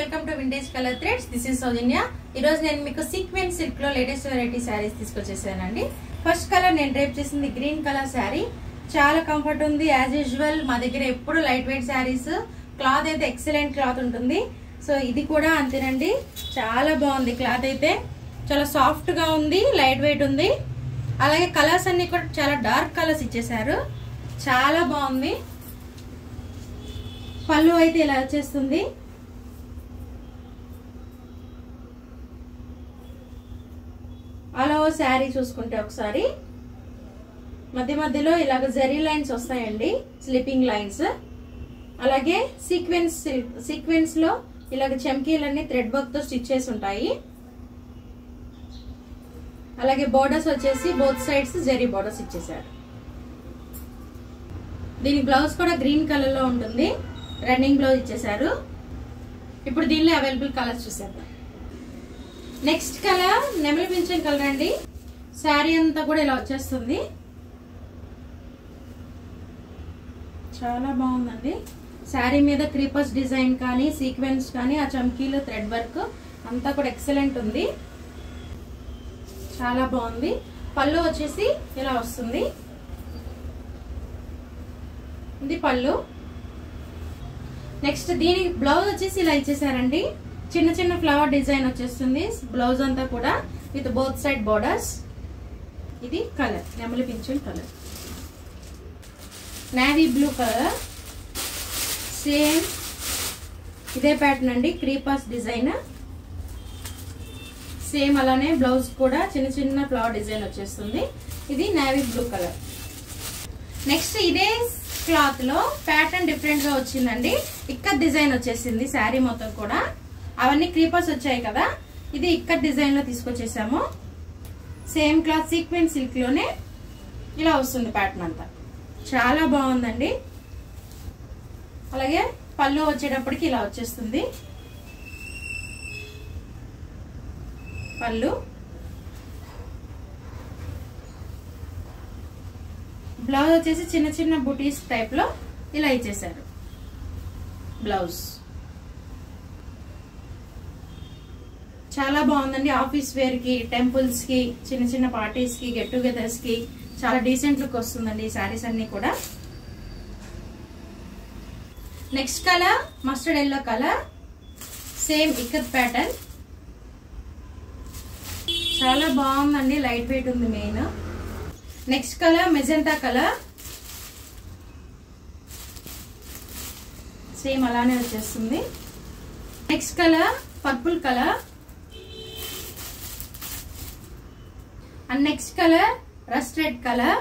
welcome to vintage colour threads this is Soujanya ఈ రోజు నేను మీకు సీక్వెన్స్ సిల్క్ లో లేటెస్ట్ వెరైటీ శారీస్ తీసుకొచ్చేసానండి ఫస్ట్ కలర్ నేను డ్రైప్ చేసింది గ్రీన్ కలర్ శారీ చాలా కంఫర్ట్ ఉంది యాజ్ యూజువల్ మా దగ్గర ఎప్పుడు లైట్ వెయిట్ శారీస్ క్లాత్ అయితే ఎక్సలెంట్ క్లాత్ ఉంటుంది సో ఇది కూడా అంతేనండి చాలా బాగుంది క్లాత్ అయితే చాలా సాఫ్ట్ గా ఉంది లైట్ వెయిట్ ఉంది అలాగే కలర్స్ అన్ని కూడా చాలా డార్క్ కలర్స్ ఇచ్చేసారు చాలా బాగుంది పళ్ళు అయితే ఇలా వచ్చేస్తుంది అలా శారీ చూసుకుంటే ఒకసారి మధ్య మధ్యలో ఇలాగ జరీ లైన్స్ వస్తాయండి స్లిప్పింగ్ లైన్స్ అలాగే సీక్వెన్స్ సీక్వెన్స్ లో ఇలాగ చెమ్కీలన్నీ థ్రెడ్ వర్క్ తో స్టిచ్ చేసి ఉంటాయి అలాగే బోర్డర్స్ వచ్చేసి బోత్ సైడ్స్ జరీ బోర్డర్స్ ఇచ్చేసారు దీని బ్లౌజ్ కూడా గ్రీన్ కలర్ లో ఉంటుంది రన్నింగ్ బ్లౌజ్ ఇచ్చేసారు ఇప్పుడు దీనిలో అవైలబుల్ కలర్స్ చూసేద్దాం నెక్స్ట్ కలర్ నెమలి పింఛం కలర్ అండి శారీ అంతా కూడా ఇలా వచ్చేస్తుంది చాలా బాగుందండి శారీ మీద క్రీపర్స్ డిజైన్ కానీ సీక్వెన్స్ కానీ ఆ చమ్కీలు థ్రెడ్ వర్క్ అంతా కూడా ఎక్సలెంట్ ఉంది చాలా బాగుంది పళ్ళు వచ్చేసి ఇలా వస్తుంది ఇది పళ్ళు నెక్స్ట్ దీనికి బ్లౌజ్ వచ్చేసి ఇలా ఇచ్చేసారండి చిన్న చిన్న ఫ్లవర్ డిజైన్ వచ్చేస్తుంది బ్లౌజ్ అంతా కూడా విత్ బోత్ సైడ్ బోర్డర్స్ ఇది కలర్ నెమలి పింఛన్ colour navy blue colour same ఇదే ప్యాటర్న్ అండి క్రీపర్స్ డిజైన్ సేమ్ అలానే బ్లౌజ్ కూడా చిన్న చిన్న ఫ్లవర్ డిజైన్ వచ్చేస్తుంది ఇది నావీ బ్లూ కలర్ నెక్స్ట్ ఇదే క్లాత్ లో ప్యాటర్న్ డిఫరెంట్ గా వచ్చిందండి ఇక్కడ డిజైన్ వచ్చేసింది శారీ మొత్తం కూడా అవన్నీ క్రీపర్స్ వచ్చాయి కదా ఇది ఇక్కడ డిజైన్ లో తీసుకొచ్చేసాము సేమ్ క్లాత్ సీక్వెన్స్ సిల్క్ లోనే ఇలా వస్తుంది ప్యాటర్న్ అంతా చాలా బాగుందండి అలాగే పళ్ళు వచ్చేటప్పటికి ఇలా వచ్చేస్తుంది పళ్ళు బ్లౌజ్ వచ్చేసి చిన్న చిన్న బుటీస్ టైప్ లో ఇలా ఇచ్చేసారు బ్లౌజ్ చాలా బాగుందండి ఆఫీస్ వేర్ కి టెంపుల్స్ కి చిన్న చిన్న పార్టీస్ కి గెట్ టుగెదర్స్ కి చాలా డీసెంట్ లుక్ వస్తుందండి ఈ శారీస్ అన్ని కూడా next colour mustard yellow colour same ikat pattern చాలా బాగుందండి లైట్ వెయిట్ ఉంది main next colour magenta colour same అలానే వచ్చేస్తుంది next colour purple colour and next colour rust red colour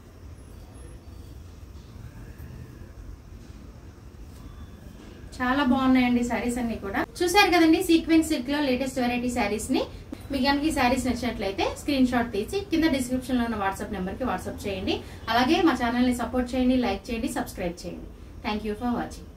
చాలా బాగున్నాయండి శారీస్ అన్ని కూడా చూసారు కదండి సీక్వెన్స్ సిల్క్ లో లేటెస్ట్ వెరైటీ శారీస్ ని మీకు కనుక ఈ శారీస్ నచ్చినట్లయితే స్క్రీన్ షాట్ తీసి కింద డిస్క్రిప్షన్ లో ఉన్న వాట్సాప్ నెంబర్ కి వాట్సాప్ చేయండి అలాగే మా ఛానల్ ని సపోర్ట్ చేయండి లైక్ చేయండి సబ్స్క్రైబ్ చేయండి థ్యాంక్ ఫర్ వాచింగ్